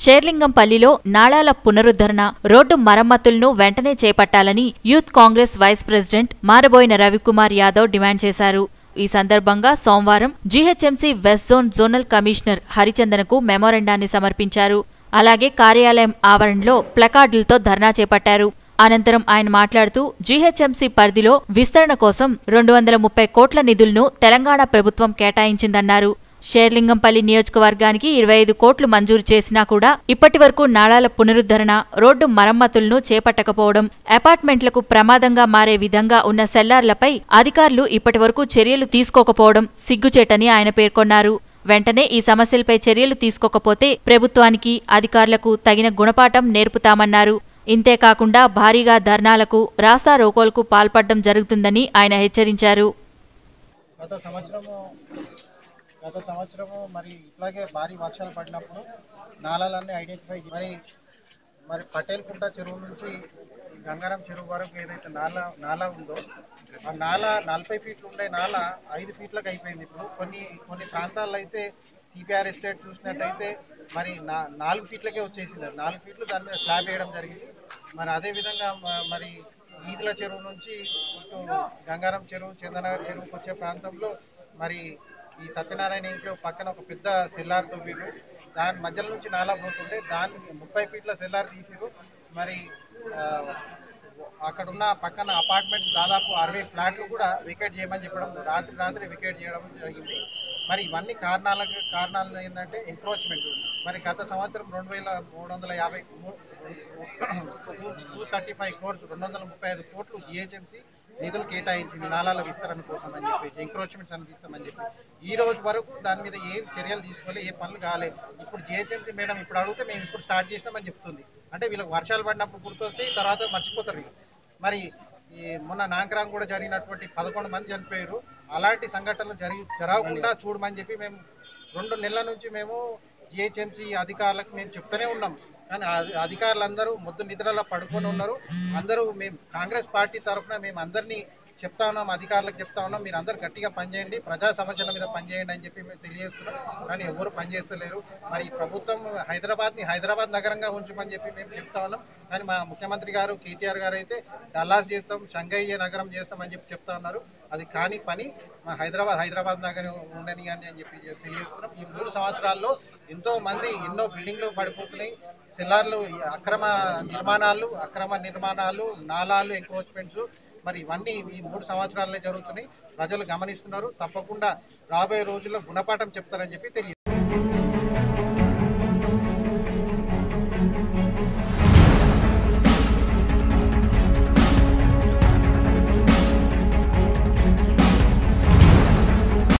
షేర్లింగంపల్లిలో నాళాల పునరుద్ధరణ రోడ్డు మరమ్మతులను వెంటనే చేపట్టాలని youth Congress vice president Maraboina Ravikumar Yadav demand చేశారు ఈ సందర్భంగా సోమవారం GHMC west zone zonal commissioner హరిచందనకు మెమోరెండాన్ని సమర్పించారు అలాగే కార్యాలయం ఆవరణలో ప్లకార్డులతో ధర్నా చేపట్టారు అనంతరం ఆయన మాట్లాడుతూ జీహెచ్ఎంసీ పరిధిలో విస్తరణ కోసం రెండు వందల ముప్పై కోట్ల నిధులను తెలంగాణ ప్రభుత్వం కేటాయించిందన్నారు షేర్లింగంపల్లి నియోజకవర్గానికి ఇరవై ఐదు కోట్లు మంజూరు చేసినా కూడా ఇప్పటి వరకు నాళాల పునరుద్ధరణ రోడ్డు మరమ్మతులను చేపట్టకపోవడం అపార్ట్మెంట్లకు ప్రమాదంగా మారే విధంగా ఉన్న సెల్లార్లపై అధికారులు ఇప్పటి వరకు చర్యలు తీసుకోకపోవడం సిగ్గుచేటని ఆయన పేర్కొన్నారు వెంటనే ఈ సమస్యలపై చర్యలు తీసుకోకపోతే ప్రభుత్వానికి అధికారులకు తగిన గుణపాఠం నేర్పుతామన్నారు ఇంతేకాకుండా భారీగా ధర్నాలకు రాస్తా రోకోలకు పాల్పడడం జరుగుతుందని ఆయన హెచ్చరించారు గత సంవత్సరము గత సంవత్సరము మరి ఇట్లాగే భారీ వర్షాలు పడినప్పుడు నాలాలన్నీ ఐడెంటిఫై చే- మరి మరి పటేల్కుంట చెరువు నుంచి గంగారం చెరువు వరకు ఏదైతే నాలా నాలా ఉందో ఆ నాలా నలభై ఫీట్లు ఉండే నాలా ఐదు ఫీట్లకు అయిపోయింది ఇప్పుడు కొన్ని కొన్ని ప్రాంతాల్లో అయితే సిపిఆర్ ఎస్టేట్ చూసినట్టయితే మరి నా నాలుగు ఫీట్లకే వచ్చేసింది అది. నాలుగు ఫీట్లు దాని మీద స్లాబ్ వేయడం జరిగింది మరి అదేవిధంగా మ- మరి ఈదుల చెరువు నుంచి ఇటు గంగారం చెరువు చందనగర్ చెరువుకి వచ్చే ప్రాంతంలో మరి ఈ సత్యనారాయణ ఇంట్లో పక్కన ఒక పెద్ద సెల్లార్ తవ్విరు దాని మధ్యలో నుంచి నాలా పోతుంటే దాన్ని ముప్పై ఫీట్ల సెల్లార్ తీసిరు మరి ఆ, అక్కడ ఉన్న పక్కన అపార్ట్మెంట్స్ దాదాపు అరవై ఫ్లాట్లు కూడా వికెట్ చేయమని చెప్పడం రాత్రి రాత్రి వికెట్ చేయడం జరిగింది మరి ఇవన్నీ కారణాలకు కారణాలు ఏంటంటే ఎంక్రోచ్మెంట్ మరి గత సంవత్సరం రెండు వేల మూడు వందల యాభై టూ థర్టీ ఫైవ్ కోర్స్ రెండు వందల ముప్పై ఐదు కోట్లు జిహెచ్ఎంసీ నిధులు కేటాయించింది నాలాల విస్తరణ కోసం అని చెప్పేసి ఎంక్రోచ్మెంట్స్ అందిస్తామని చెప్పి ఈ రోజు వరకు దాని మీద ఏం చర్యలు తీసుకోలే ఏ పనులు కాలే ఇప్పుడు జిహెచ్ఎంసీ మేడం ఇప్పుడు అడిగితే మేము ఇప్పుడు స్టార్ట్ చేసినామని చెప్తుంది అంటే వీళ్ళకి వర్షాలు పడినప్పుడు గుర్తొస్తే తర్వాత మర్చిపోతారు వీళ్ళు. మరి ఈ మొన్న నాంకరాం కూడా జరిగినటువంటి పదకొండు మంది చనిపోయారు అలాంటి సంఘటనలు జరిగి జరగకుండా చూడమని చెప్పి మేము రెండు నెలల నుంచి మేము జిహెచ్ఎంసీ అధికారులకు మేము చెప్తూనే ఉన్నాం కానీ ఆ- అధికారులందరూ మొద్దు నిద్రలో పడుకొని ఉన్నారు అందరూ మేము కాంగ్రెస్ పార్టీ తరఫున మేము అందరినీ చెప్తా ఉన్నాం అధికారులకు చెప్తా ఉన్నాం మీరు అందరు గట్టిగా పనిచేయండి ప్రజా సమస్యల మీద పనిచేయండి అని చెప్పి మేము తెలియజేస్తున్నాం కానీ ఎవరు పనిచేస్తలేరు మరి ఈ ప్రభుత్వం హైదరాబాద్ని హైదరాబాద్ నగరంగా ఉంచమని చెప్పి మేము చెప్తా ఉన్నాం కానీ మా ముఖ్యమంత్రి గారు కేటీఆర్ గారు అయితే డల్లాస్ చేస్తాం షంగయ్య నగరం చేస్తామని చెప్పి చెప్తా ఉన్నారు అది కాని పని మా హైదరాబాద్ హైదరాబాద్ నగరం ఉండని అని అని చెప్పి తెలియజేస్తున్నాం ఈ మూడు సంవత్సరాల్లో ఎంతో మంది ఎన్నో బిల్డింగ్లు పడిపోతున్నాయి సెల్లార్లు ఈ అక్రమ నిర్మాణాలు అక్రమ నిర్మాణాలు నాలాలు ఎంక్రోచ్మెంట్స్ మరి ఇవన్నీ ఈ మూడు సంవత్సరాలనే జరుగుతున్నాయి ప్రజలు గమనిస్తున్నారు తప్పకుండా రాబోయే రోజుల్లో గుణపాఠం చెప్తారని చెప్పి తెలియదు